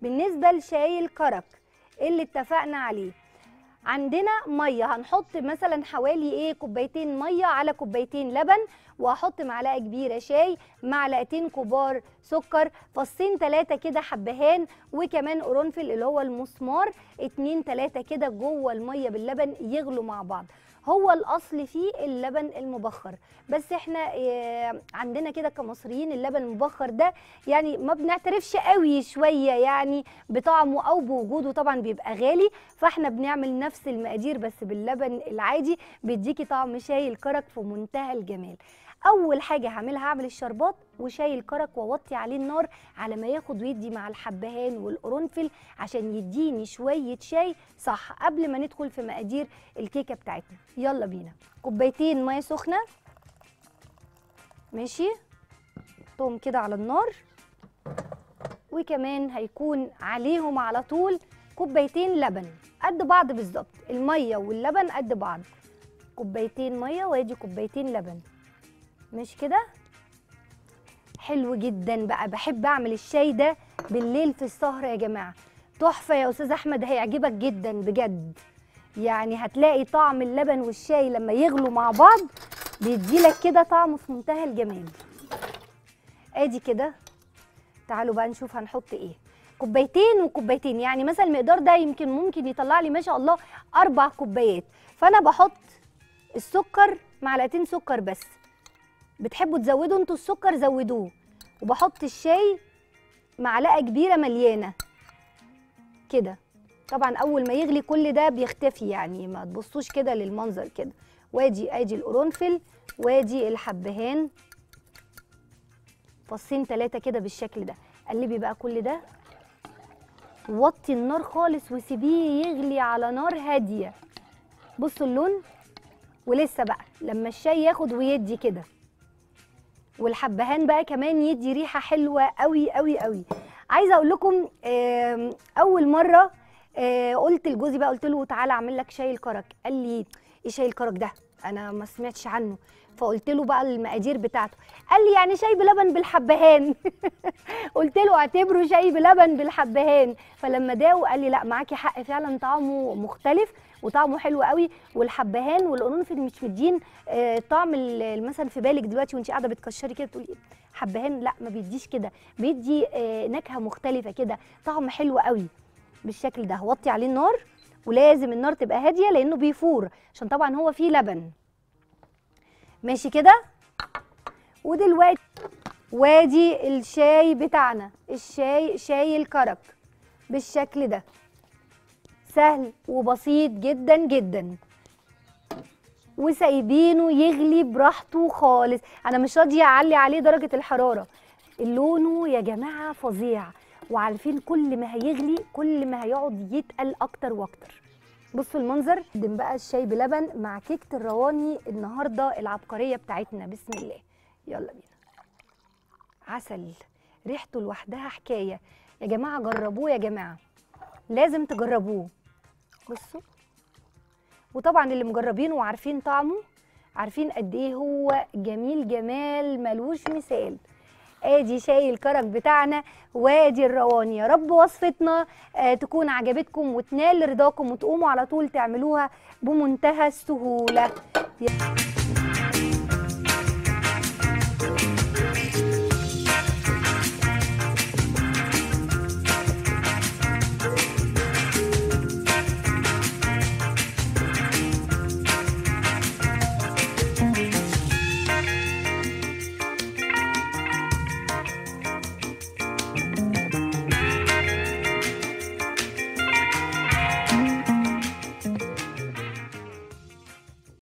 بالنسبه لشاي الكرك اللي اتفقنا عليه عندنا ميه هنحط مثلا حوالي ايه كوبايتين ميه على كوبايتين لبن وهحط معلقه كبيره شاي معلقتين كبار سكر فصين ثلاثه كده حبهان وكمان قرنفل اللي هو المسمار اتنين ثلاثه كده جوه الميه باللبن يغلوا مع بعض هو الاصل فيه اللبن المبخر بس احنا إيه عندنا كده كمصريين اللبن المبخر ده يعني ما بنعترفش قوي شويه يعني بطعمه او بوجوده طبعا بيبقى غالي فاحنا بنعمل نفس المقادير بس باللبن العادي بيديكي طعم شاي الكرك في منتهى الجمال اول حاجه هعملها هعمل الشربات وشاي الكرك واوطي عليه النار على ما ياخد ويدي مع الحبهان والقرنفل عشان يديني شويه شاي صح قبل ما ندخل في مقادير الكيكه بتاعتنا يلا بينا كوبايتين ميه سخنه ماشي حطهم كده على النار وكمان هيكون عليهم على طول كوبايتين لبن قد بعض بالظبط الميه واللبن قد بعض كوبايتين ميه وادي كوبايتين لبن مش كده حلو جدا بقى بحب اعمل الشاي ده بالليل في السهره يا جماعه تحفه يا استاذ احمد هيعجبك جدا بجد يعني هتلاقي طعم اللبن والشاي لما يغلوا مع بعض بيديلك كده طعم في منتهى الجمال ادي كده تعالوا بقى نشوف هنحط ايه كوبايتين وكوبايتين يعني مثلا المقدار ده يمكن ممكن يطلع لي ما شاء الله اربع كوبايات فانا بحط السكر معلقتين سكر بس بتحبوا تزودوا انتوا السكر زودوه وبحط الشاي معلقه كبيره مليانه كده طبعا اول ما يغلي كل ده بيختفي يعني ما تبصوش كده للمنظر كده وادي ادي القرنفل وادي الحبهان فصين ثلاثه كده بالشكل ده قلبي بقى كل ده وطي النار خالص وسيبيه يغلي على نار هاديه بصوا اللون ولسه بقى لما الشاي ياخد ويدي كده والحبهان بقى كمان يدي ريحه حلوه قوي قوي قوي عايزه اقول لكم آم، اول مره آه، قلت لجوزي بقى قلت له تعالى اعمل لك شاي الكرك قال لي ايه شاي الكرك ده انا ما سمعتش عنه فقلت له بقى المقادير بتاعته قال لي يعني شاي بلبن بالحبهان قلت له اعتبره شاي بلبن بالحبهان فلما داو قال لي لا معاكي حق فعلا طعمه مختلف وطعمه حلو قوي والحبهان والقرنفل مش مدين آه، طعم ال- مثلا في بالك دلوقتي وانت قاعده بتكشري كده تقولي حبهان لا ما بيديش كده بيدي آه، نكهه مختلفه كده طعم حلو قوي بالشكل ده وطي عليه النار ولازم النار تبقى هاديه لانه بيفور عشان طبعا هو فيه لبن ماشي كده ودلوقتي وادي الشاي بتاعنا الشاي شاي الكرك بالشكل ده سهل وبسيط جدا جدا وسايبينه يغلي براحته خالص انا مش راضيه اعلي عليه درجه الحراره لونه يا جماعه فظيع وعارفين كل ما هيغلي كل ما هيقعد يتقل اكتر واكتر بصوا المنظر نقدم بقى الشاي بلبن مع كيكه الرواني النهارده العبقريه بتاعتنا بسم الله يلا بينا عسل ريحته لوحدها حكايه يا جماعه جربوه يا جماعه لازم تجربوه بصوا وطبعا اللي مجربينه وعارفين طعمه عارفين قد ايه هو جميل جمال ملوش مثال ادي شاي الكرك بتاعنا وادي الرواني يا رب وصفتنا آه تكون عجبتكم وتنال رضاكم وتقوموا على طول تعملوها بمنتهى السهوله